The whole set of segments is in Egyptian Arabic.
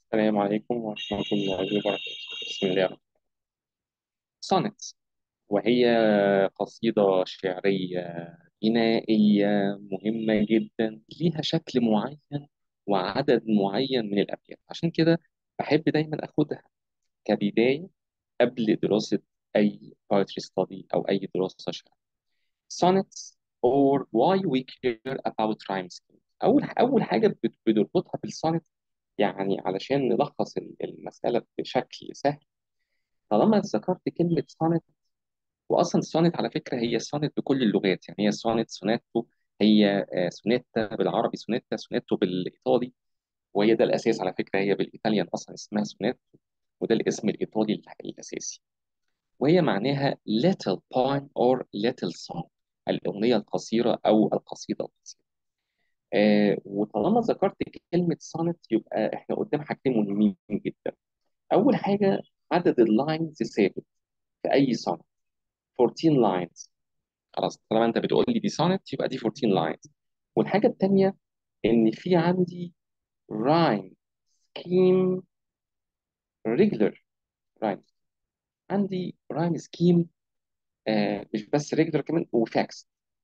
السلام عليكم ورحمة الله وبركاته بسم الله الرحمن سونيت وهي قصيدة شعرية غنائية مهمة جدا ليها شكل معين وعدد معين من الأبيات عشان كده بحب دايما أخدها كبداية قبل دراسة أي poetry study أو أي دراسة شعر sonnets or why we care about rhyme scheme أول أول حاجة بت- بنربطها بالسونت يعني علشان نلخص المسألة بشكل سهل طالما ذكرت كلمة سونت وأصلا السونت على فكرة هي سونت بكل اللغات يعني هي سونت سوناتو هي آه، سونيتا بالعربي سونيتا سونيتو بالإيطالي وهي ده الأساس على فكرة هي بالإيطاليان أصلا اسمها سوناتو وده الاسم الإيطالي ال- الأساسي وهي معناها little poem or little song الأغنية القصيرة أو القصيدة القصيرة آه وطالما ذكرت كلمة سونت يبقى إحنا قدام حاجتين مهمين جدا أول حاجة عدد اللاينز ثابت في أي سونت 14 لاينز خلاص طالما انت بتقول لي دي سونت يبقى دي 14 لاينز والحاجه الثانيه ان في عندي رايم سكيم ريجولر رايم عندي رايم سكيم آه مش بس ريجولر كمان وفاكس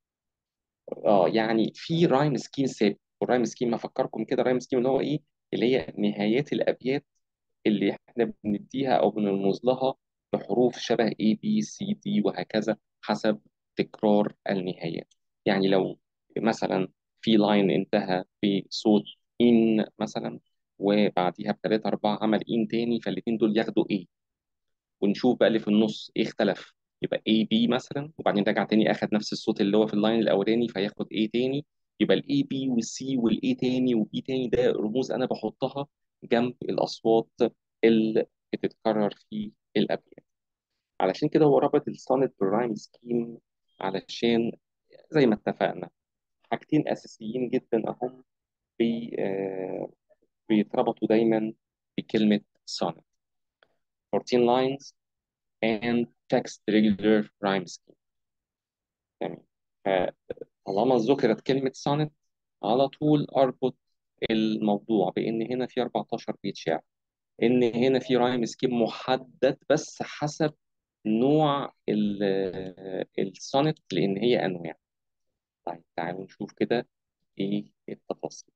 اه يعني في رايم سكيم ثابت والرايم سكيم هفكركم كده رايم سكيم اللي هو ايه اللي هي نهايات الابيات اللي احنا بنديها او بنرمز لها بحروف شبه A B C D وهكذا حسب تكرار النهايات يعني لو مثلا في لاين انتهى بصوت إن مثلا وبعديها بثلاثة أربعة عمل إن تاني فالاتنين دول ياخدوا A ونشوف بقى اللي في النص إيه اختلف يبقى A B مثلا وبعدين رجع تاني أخد نفس الصوت اللي هو في اللاين الأولاني فياخد A تاني يبقى ال A B وال C وال A تاني وال B تاني ده رموز أنا بحطها جنب الأصوات اللي بتتكرر في الأبيات علشان كده هو ربط السونت بالرايم سكيم علشان زي ما اتفقنا حاجتين أساسيين جدا أهم بي آه بيتربطوا دايما بكلمة sonnet 14 lines and text regular rhyme scheme تمام فطالما ذكرت كلمة sonnet على طول أربط الموضوع بإن هنا في 14 بيت شعر إن هنا في رايم سكيم محدد بس حسب نوع السونت لأن هي أنواع طيب تعالوا نشوف كده إيه التفاصيل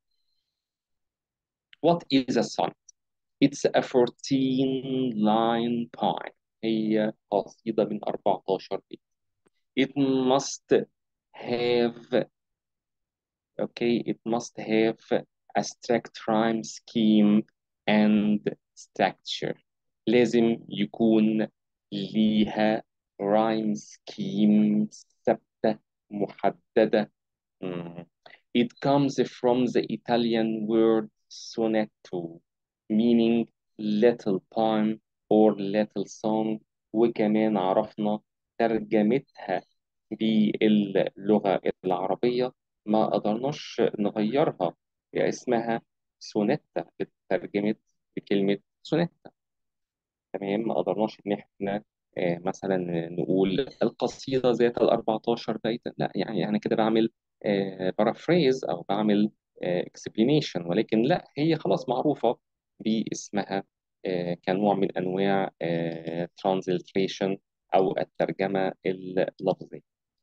What is a sonnet? It's a 14 line poem هي قصيدة من 14 بيت It must have okay it must have a strict rhyme scheme and structure لازم يكون ليها rhyme scheme ثابتة محددة Mm. It comes from the Italian word sonetto meaning little poem or little song وكمان عرفنا ترجمتها باللغة العربية ما قدرناش نغيرها هي اسمها سونيتا اترجمت بكلمة سونيتا تمام ما قدرناش ان احنا آه، مثلا نقول القصيدة ذات ال 14 بيتا لا يعني انا كده بعمل بارافريز او بعمل اكسبلينيشن ولكن لا هي خلاص معروفة باسمها آه، كنوع من انواع ترانزلتريشن او الترجمة اللفظية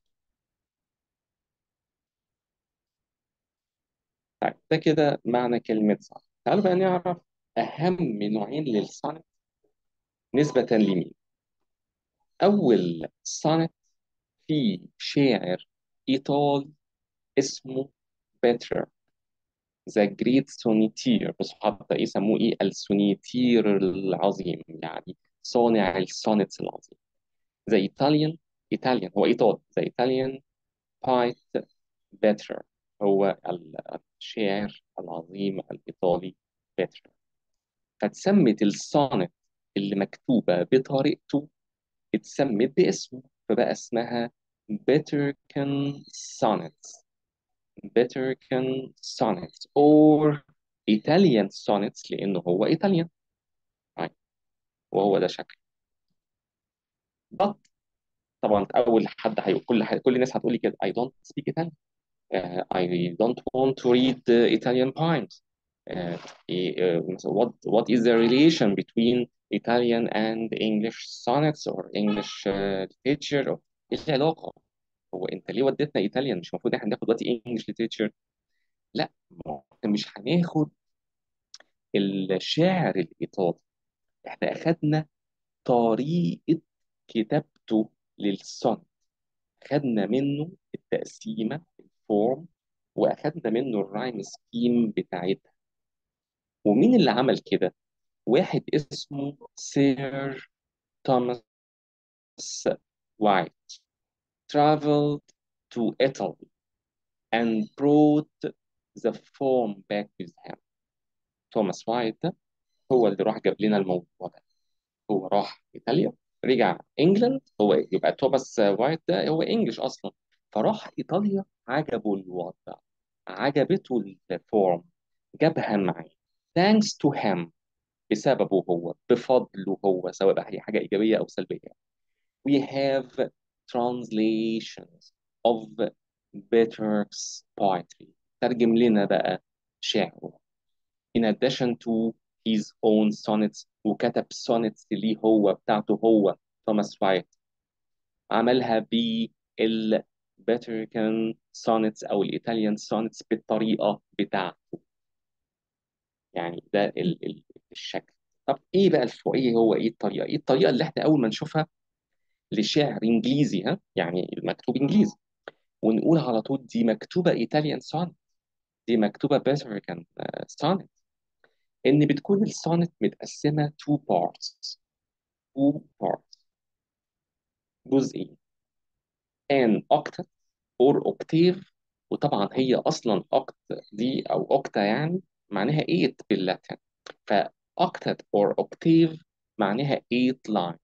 طيب ده كده معنى كلمة صنع تعالوا بقى نعرف أهم نوعين للصنع نسبة لمين أول صنع في شاعر إيطالي اسمه بيتر ذا جريت سونيتير بس حتى يسموه إيه السونيتير العظيم يعني صانع السونيتس العظيم ذا إيطاليان إيطاليان هو إيطالي ذا إيطاليان بايت بيتر هو الشاعر العظيم الإيطالي بيتر فاتسمت السونت اللي مكتوبة بطريقته اتسمت باسمه فبقى اسمها Betterkin Sonnets Betterkin Sonnets or Italian Sonnets لأنه هو إيطاليان طيب وهو ده شكل but طبعا أول حد هيقول كل حد كل الناس هتقول لي كده I don't speak Italian uh, I don't want to read uh, Italian poems uh, uh, what what is the relation between Italian and English sonnets or English uh, literature or ايه العلاقة؟ هو انت ليه وديتنا ايطاليان مش المفروض احنا ناخد دلوقتي انجلش ليتريتشر؟ لا ما هو احنا مش هناخد الشعر الايطالي احنا اخدنا طريقة كتابته للصن خدنا منه التقسيمة الفورم واخدنا منه الرايم سكيم بتاعتها ومين اللي عمل كده؟ واحد اسمه سير توماس وايت traveled to Italy and brought the form back with him توماس وايت ده هو اللي راح جاب لنا الموضوع ده هو راح ايطاليا رجع انجلاند هو يبقى توماس وايت ده هو انجلش اصلا فراح ايطاليا عجبه الوضع عجبته الفورم جابها معاه thanks to him بسببه هو بفضله هو سواء بقى هي حاجة إيجابية أو سلبية we have translations of Petrarch's poetry ترجم لنا بقى شعره in addition to his own sonnets وكتب sonnets ليه هو بتاعته هو توماس وايت عملها بال Petrarchan sonnets أو الإيطاليان sonnets بالطريقة بتاعته يعني ده ال ال الشكل طب ايه بقى الفوقيه هو ايه الطريقه ايه الطريقه اللي احنا اول ما نشوفها لشعر انجليزي ها يعني المكتوب انجليزي ونقول على طول دي مكتوبه ايطاليان سونت دي مكتوبه بيتريكان سونت ان بتكون السونت متقسمه تو بارتس تو بارتس جزئين ان اوكتت اور اوكتيف وطبعا هي اصلا اوكت دي او اوكتا يعني معناها 8 باللاتين فاوكتت اور اوكتيف معناها 8 لاين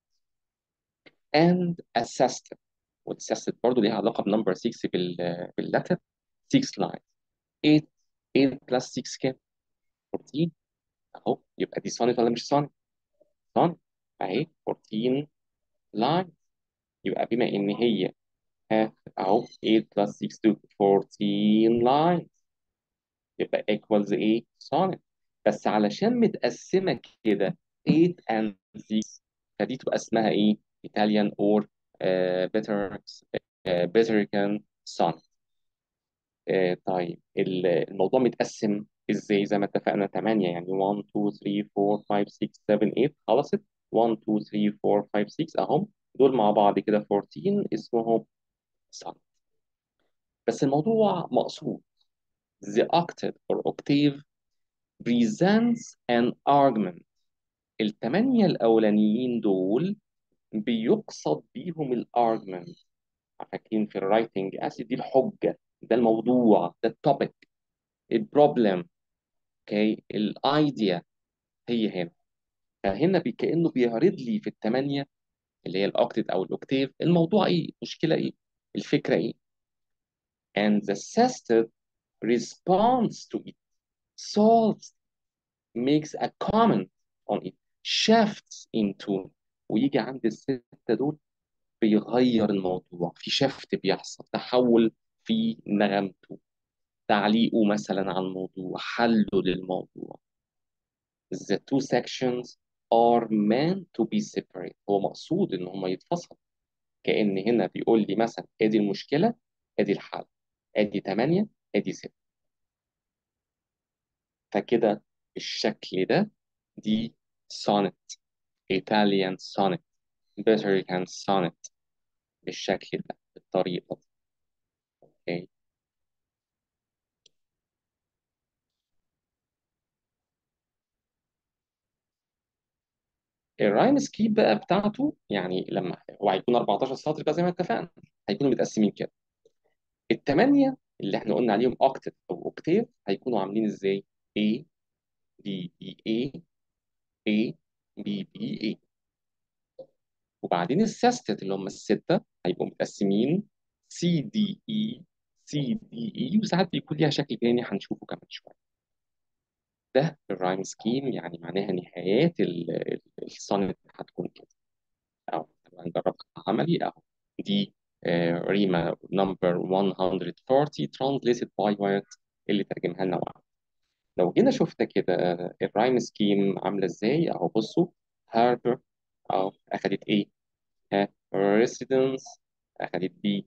and assisted والassisted برضه ليها علاقه بنمبر 6 بال باللاتين 6 لاين 8 8 بلس 6 كام 14 اهو يبقى دي سونت ولا مش سونت سونت اهي 14 لاين يبقى بما ان هي ها اهو 8 بلس 6 14 لاين يبقى equals ايه sonnet بس علشان متقسمة كده 8 and 6 فدي تبقى اسمها ايه Italian or uh, better uh, Betterican sonnet آه طيب ال- الموضوع متقسم ازاي زي ما اتفقنا 8 يعني 1 2 3 4 5 6 7 8 خلصت 1 2 3 4 5 6 اهم دول مع بعض كده 14 اسمهم sonnet بس الموضوع مقصود the octave or octave presents an argument الثمانية الأولانيين دول بيقصد بيهم الارجمنت فاكرين في الرايتنج اسيد دي الحجة ده الموضوع ده التوبيك البروبلم اوكي الايديا هي هنا فهنا بي- كأنه بيعرض لي في الثمانية اللي هي الاوكتيت او الاوكتيف الموضوع ايه المشكلة ايه الفكرة ايه and the sestet responds to it solves makes a comment on it shifts into ويجي عند الستة دول بيغير الموضوع في شفت بيحصل تحول في نغمته تعليقه مثلا على الموضوع حله للموضوع the two sections are meant to be separate هو مقصود ان هما يتفصلوا كأن هنا بيقول لي مثلا ادي المشكلة ادي الحل ادي 8 ادي 6 فكده بالشكل ده دي sonnet Italian sonnet Betterican sonnet بالشكل ده بالطريقة دي اوكي الرايم سكيب بقى بتاعته يعني لما هو هيكون 14 سطر بقى زي ما اتفقنا هيكونوا متقسمين كده الثمانية اللي احنا قلنا عليهم اوكتيف او اوكتيف هيكونوا عاملين ازاي A B B A A B B A وبعدين السيستت اللي هم الستة هيبقوا متقسمين C D E C D E وساعات بيكون ليها شكل تاني هنشوفه كمان شوية ده الرايم سكيم يعني معناها نهايات السونت هتكون كده أو هنجربها عملي أهو دي ريما نمبر 140 translated by Wyatt اللي ترجمها لنا وعلا لو جينا شفنا كده الرايم سكيم عاملة ازاي اهو بصوا هاربر اهو اخدت ايه ها residence اخدت بي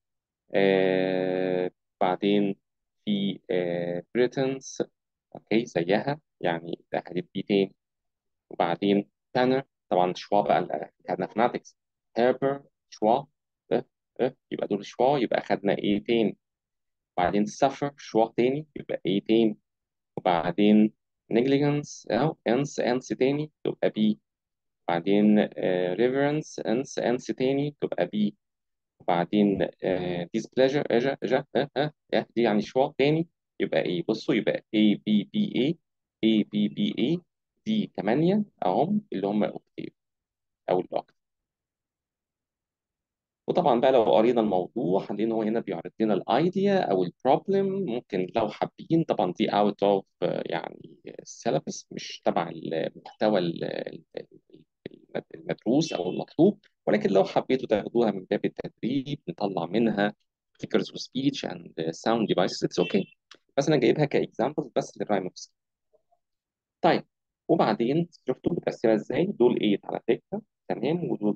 آه بعدين في آه بريتنس اوكي زيها يعني اخدت بي تاني وبعدين تانر طبعا شوا بقى ال- خدنا فناتكس هيربر شوا اه اه يبقى دول شوا يبقى خدنا ايه تاني بعدين سفر شوا تاني يبقى ايه تاني وبعدين negligence أو أنس أنس تاني تبقى بي بعدين ريفرنس أنس أنس تاني تبقى بي وبعدين آه، displeasure إجا إجا ها ها ها دي يعني شوا تاني يبقى إيه بصوا يبقى A B B A A B B A دي 8 أهم اللي هم الأوكتيف أو الأوكتيف وطبعا بقى لو قرينا الموضوع هنلاقي ان هو هنا بيعرض لنا الايديا او البروبلم ممكن لو حابين طبعا دي اوت اوف يعني السيلابس مش تبع المحتوى ال- ال- ال- المدروس او المطلوب ولكن لو حبيتوا تاخدوها من باب التدريب نطلع منها figures of speech and sound devices it's okay بس انا جايبها كاكزامبلز بس للرايموس طيب وبعدين شفتوا متقسمه ازاي دول 8 على فكره تمام ودول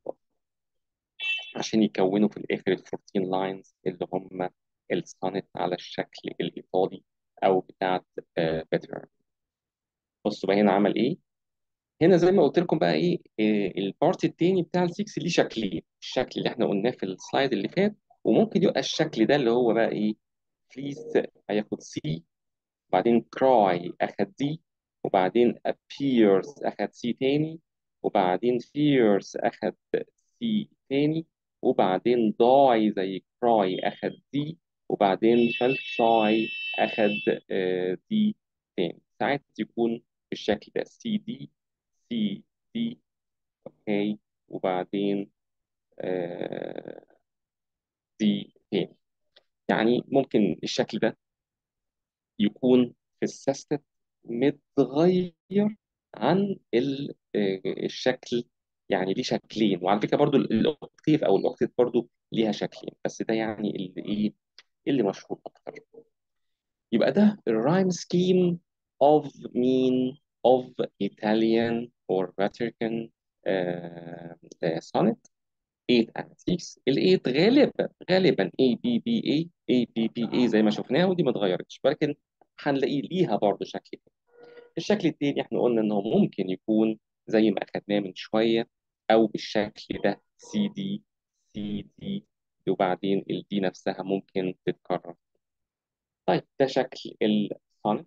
عشان يكونوا في الآخر ال 14 لاينز اللي هم السونت على الشكل الإيطالي أو بتاعت بيتر بصوا بقى هنا عمل إيه؟ هنا زي ما قلت لكم بقى إيه آه، البارت التاني بتاع السكس ليه شكلين الشكل اللي إحنا قلناه في السلايد اللي فات وممكن يبقى الشكل ده اللي هو بقى إيه فليس هياخد سي وبعدين cry أخد دي وبعدين appears أخد سي تاني وبعدين fears أخد سي تاني وبعدين die زي cry أخد دي وبعدين shall try أخد آه، دي تاني ساعات يكون بالشكل ده سي دي سي دي اوكي وبعدين آه، دي تاني يعني ممكن الشكل ده يكون في السيستم متغير عن ال- آه، الشكل يعني ليه شكلين وعلى فكره برضو ال- الاوكتيف او الاوكتيف برضو ليها شكلين بس ده يعني اللي ايه اللي مشهور اكتر يبقى ده الرايم سكيم of مين of Italian or Vatican آه، آه، sonnet 8 and 6 ال 8 غالبا غالبا A B B A A B B A زي ما شفناها ودي ما اتغيرتش ولكن هنلاقي ليها برضه شكل تاني. الشكل التاني احنا قلنا ان هو ممكن يكون زي ما اخدناه من شويه او بالشكل ده سي دي سي دي وبعدين الدي نفسها ممكن تتكرر طيب ده شكل السونت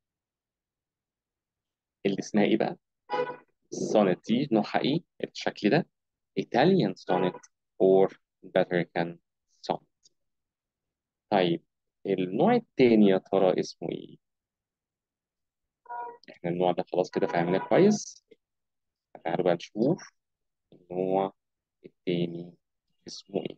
اللي اسمها ايه بقى السونت دي نوعها ايه الشكل ده Italian sonnet or Vatican sonnet طيب النوع التاني يا ترى اسمه ايه؟ احنا النوع ده خلاص كده فهمناه كويس تعالوا بقى نشوف النوع التاني اسمه ايه؟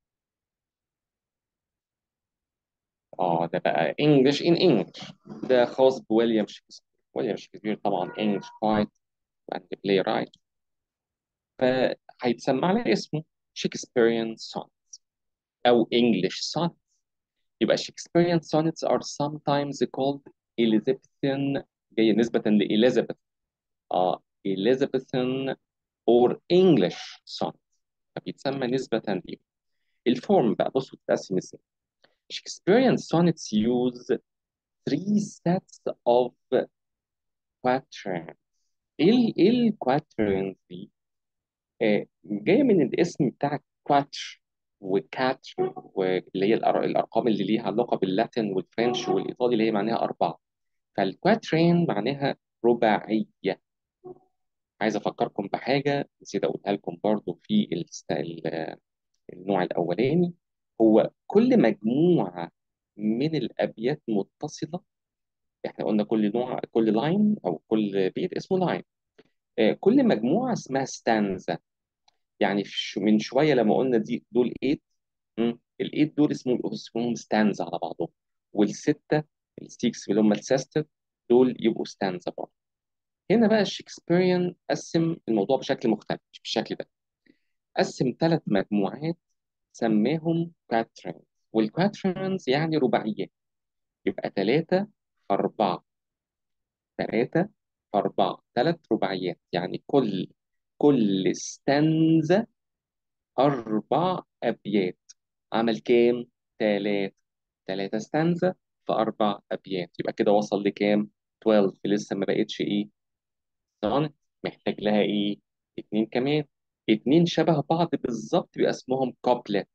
اه ده بقى English in English ده خاص بويليام شكسبير ويليام شكسبير طبعا English poet and playwright فهيتسمى على اسمه Shakespearean sonnet أو English sonnet يبقى Shakespearean sonnets are sometimes called Elizabethan جاية نسبة لإليزابيث اه Elizabethan or English sonnet فبيتسمى نسبة ليه الفورم بقى بصوا بتتقسم ازاي Shakespearean sonnets use three sets of quatrains ايه ال- ايه الكواترينز دي؟ آه جايه من الاسم بتاع كواتر وكاتر واللي هي الأر- الارقام اللي ليها علاقه باللاتين والفرنش والايطالي اللي هي معناها اربعه فالكواترين معناها رباعيه عايز افكركم بحاجه نسيت اقولها لكم برضو في الست- ال- النوع الاولاني هو كل مجموعه من الابيات متصله احنا قلنا كل نوع كل لاين او كل بيت اسمه لاين آه، كل مجموعه اسمها ستانزا يعني في ش- من شويه لما قلنا دي دول 8 الايت دول اسمهم اسمهم ستانزا على بعضهم والسته السيكس اللي هم السيستد دول يبقوا ستانزا برضه هنا بقى الشكسبيريان قسم الموضوع بشكل مختلف مش بالشكل ده قسم ثلاث مجموعات سماهم كواترينز والكواترينز يعني رباعيات يبقى ثلاثة في أربعة ثلاثة في أربعة ثلاث رباعيات يعني كل كل ستانزا أربع أبيات عمل كام؟ تلاتة تلاتة ستانزا في أربع أبيات يبقى كده وصل لكام؟ 12 لسه ما بقتش إيه؟ سونت محتاج لها إيه؟ اتنين كمان اتنين شبه بعض بالظبط بيبقى اسمهم كوبلت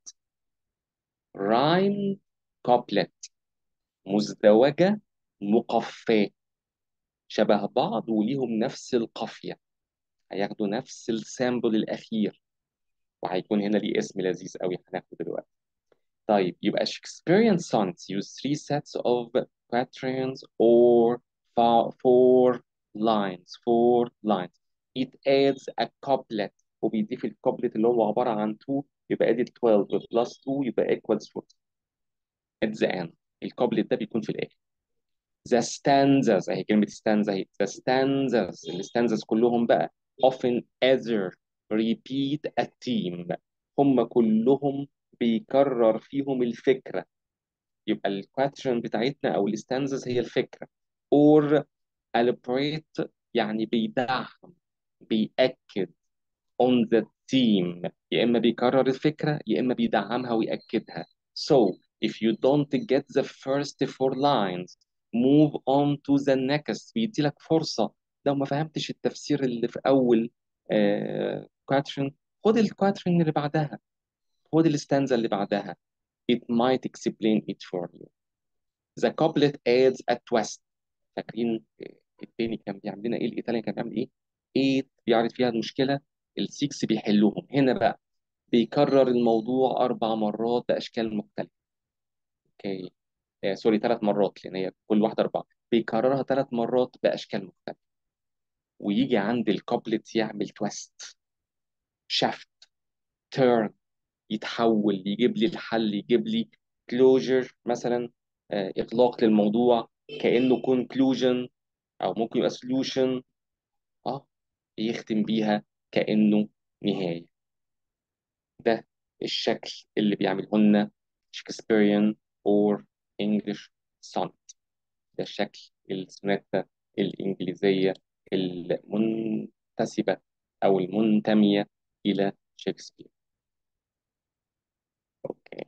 رايم كوبلت مزدوجة مقفاة شبه بعض وليهم نفس القافية هياخدوا نفس السامبل الأخير وهيكون هنا ليه اسم لذيذ قوي هناخده دلوقتي طيب يبقى Shakespearean sonnets use three sets of quatrains or fa- four lines four lines it adds a couplet وبيضيف الكوبلت اللي هو عبارة عن 2 يبقى ادي 12 plus 2 يبقى equals 4 at the end الكوبلت ده بيكون في الآخر the stanzas اهي كلمة stanza اهي the stanzas الستانزاز كلهم بقى often either repeat a theme هم كلهم بيكرر فيهم الفكرة يبقى الكواترن بتاعتنا أو الستانزاز هي الفكرة or elaborate يعني بيدعم بيأكد on the theme يا إما بيكرر الفكرة يا إما بيدعمها ويأكدها so if you don't get the first four lines move on to the next بيدي لك فرصة لو ما فهمتش التفسير اللي في أول كواترن خد الكواترن اللي بعدها خد الستانزا اللي بعدها it might explain it for you the couplet adds a twist فاكرين التاني كان بيعمل لنا ايه الايطالي كان بيعمل ايه 8 بيعرض فيها المشكله ال6 بيحلهم هنا بقى بيكرر الموضوع اربع مرات باشكال مختلفه اوكي آه سوري ثلاث مرات لان هي كل واحده اربعه بيكررها ثلاث مرات باشكال مختلفه ويجي عند الكوبلت يعمل تويست شفت تيرن يتحول يجيب لي الحل يجيب لي كلوجر مثلا آه اغلاق للموضوع كانه كونكلوجن او ممكن يبقى سوليوشن اه يختم بيها كانه نهايه ده الشكل اللي بيعمله لنا شكسبيريان اور انجلش سونت ده شكل السوناتا الانجليزيه المنتسبه او المنتميه الى شكسبير اوكي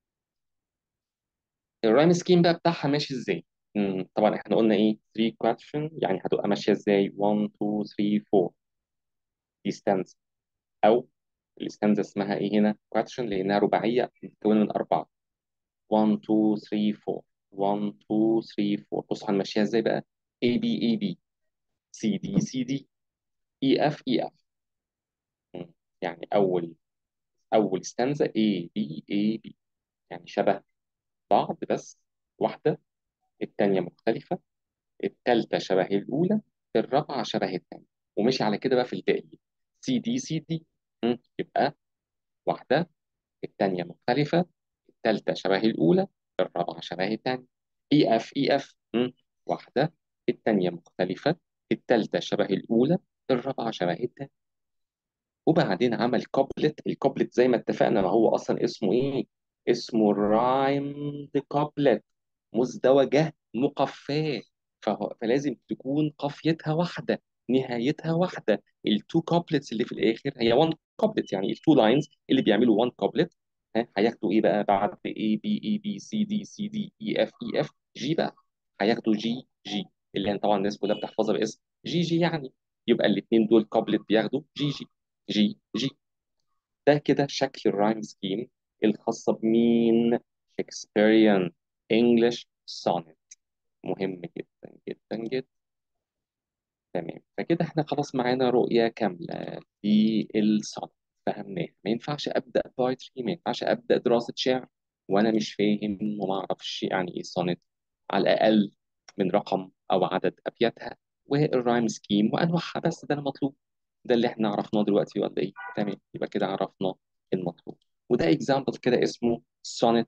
الرايم سكيم بقى بتاعها ماشي ازاي مم، طبعا احنا قلنا ايه 3 كواتشن يعني هتبقى ماشيه ازاي 1 2 3 4 دي ستانز او الستانزا اسمها ايه هنا كواتشن لانها رباعيه متكونه من اربعه 1 2 3 4 1 2 3 4 بص هنمشيها ازاي بقى A B A B C D C D E F E F مم. يعني اول اول ستانزا A B A B يعني شبه بعض بس واحده الثانيه مختلفه الثالثه شبه الاولى الرابعه شبه الثانيه ومشي على كده بقى في الباقي سي دي سي دي مم. يبقى واحده الثانيه مختلفه الثالثه شبه الاولى الرابعه شبه الثانيه اي اف اي اف واحده الثانيه مختلفه الثالثه شبه الاولى الرابعه شبه الثانيه وبعدين عمل كوبلت الكوبلت زي ما اتفقنا ما هو اصلا اسمه ايه اسمه رايمد كوبلت مزدوجه مقفاه فهو فلازم تكون قافيتها واحده نهايتها واحده التو كوبلتس اللي في الاخر هي وان كوبلت يعني التو لاينز اللي بيعملوا وان كوبلت هياخدوا ايه بقى بعد A B A B C D C D E F E F G بقى هياخدوا جي جي اللي هي طبعا الناس كلها بتحفظها باسم جي جي يعني يبقى الاثنين دول كوبلت بياخدوا جي جي جي جي ده كده شكل الرايم سكيم الخاصة بمين؟ شكسبيريان انجلش سونت مهم جدا جدا جدا تمام فكده احنا خلاص معانا رؤية كاملة للسونت فهمناها ما ينفعش ابدا بويتري ما ينفعش ابدا دراسة شعر وانا مش فاهم وما اعرفش يعني ايه سونت على الاقل من رقم او عدد ابياتها والرايم سكيم وانواعها بس ده المطلوب ده اللي احنا عرفناه دلوقتي ولا ايه تمام يبقى كده عرفنا المطلوب وده اكزامبل كده اسمه سونت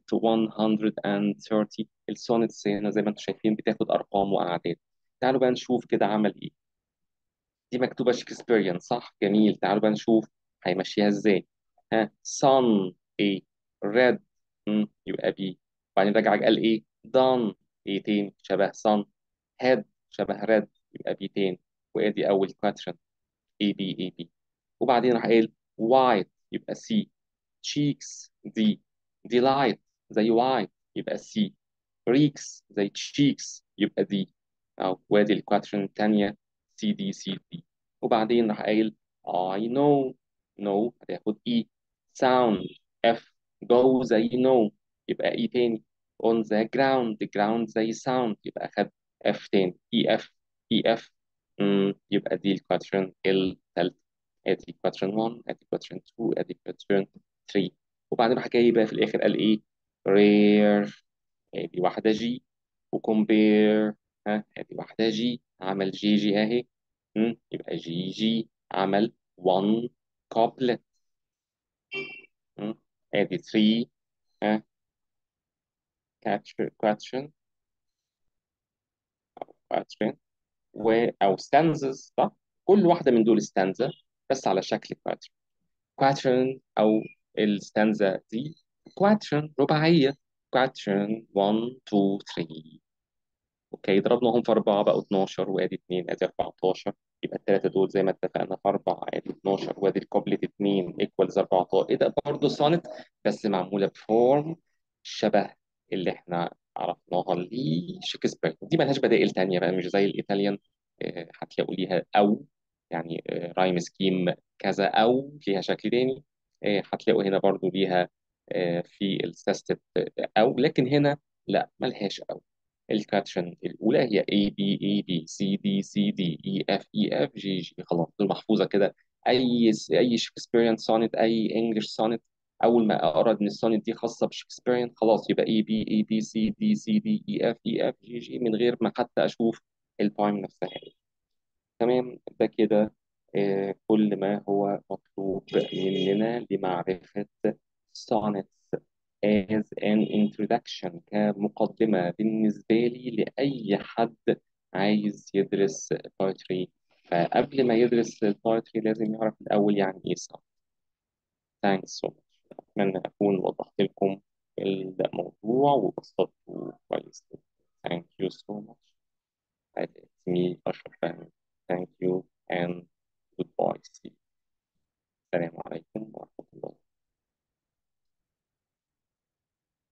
130 السونتس هنا زي ما انتم شايفين بتاخد ارقام واعداد تعالوا بقى نشوف كده عمل ايه دي مكتوبة شكسبيريان صح جميل تعالوا بقى نشوف هيمشيها ازاي ها sun ايه red مم. يبقى بي بعدين رجع قال ايه done ايه تاني شبه sun head شبه red يبقى بي تاني وادي اول كواتشن A B A B وبعدين راح قايل white يبقى C cheeks D delight زي white يبقى C reeks زي cheeks يبقى D أو وادي الكواتشن التانية C D C D وبعدين راح قايل I know know هتاخد E sound F go زي know يبقى E تاني on the ground ground زي sound يبقى أخد F تاني E F E F مم. يبقى دي الكواتشن الثالثة ادي كواتشن 1 ادي كواتشن 2 ادي كواتشن 3 وبعدين راح جاي بقى في الاخر قال ايه رير ادي واحدة جي وكومبير ها ادي واحدة جي عمل جي جي اهي مم. يبقى جي جي عمل 1 كوبلت ادي 3 ها كواتشن كواتشن و او ستانزز صح كل واحدة من دول ستانزا بس على شكل كواتشن كواتشن او الستانزا دي كواتشن رباعية كواتشن 1 2 3 اوكي ضربناهم في 4 بقوا 12 وادي 2 ادي 14 يبقى الثلاثة دول زي ما اتفقنا في 4 ادي 12 وادي الكوبلت 2 ايكوالز 14 ايه ده برضه سونت بس معمولة بفورم شبه اللي احنا عرفناها لشكسبير دي ملهاش بدائل تانية بقى مش زي الايطاليان آه، هتلاقوا ليها او يعني رايم سكيم كذا او ليها شكل تاني آه، هتلاقوا هنا برضو ليها آه، في السيستم او لكن هنا لا ملهاش او الكاتشن الاولى هي A B A B C D C D E F E F G G خلاص دول محفوظه كده اي اي شكسبيريان سونت اي انجلش سونت اول ما اقرا ان السونت دي خاصه بشكسبيريان خلاص يبقى A B A B C D C D E F E F G G من غير ما حتى اشوف التايم نفسها تمام ده كده آه، كل ما هو مطلوب مننا لمعرفة sonnets as an introduction كمقدمة بالنسبة لي لأي حد عايز يدرس poetry فقبل ما يدرس البويتري لازم يعرف الأول يعني إيه sonnet thanks so much أتمنى أكون وضحت لكم الموضوع وبسطته كويس thank you so much It's me أشرف فهمي thank you and goodbye see you السلام عليكم ورحمة الله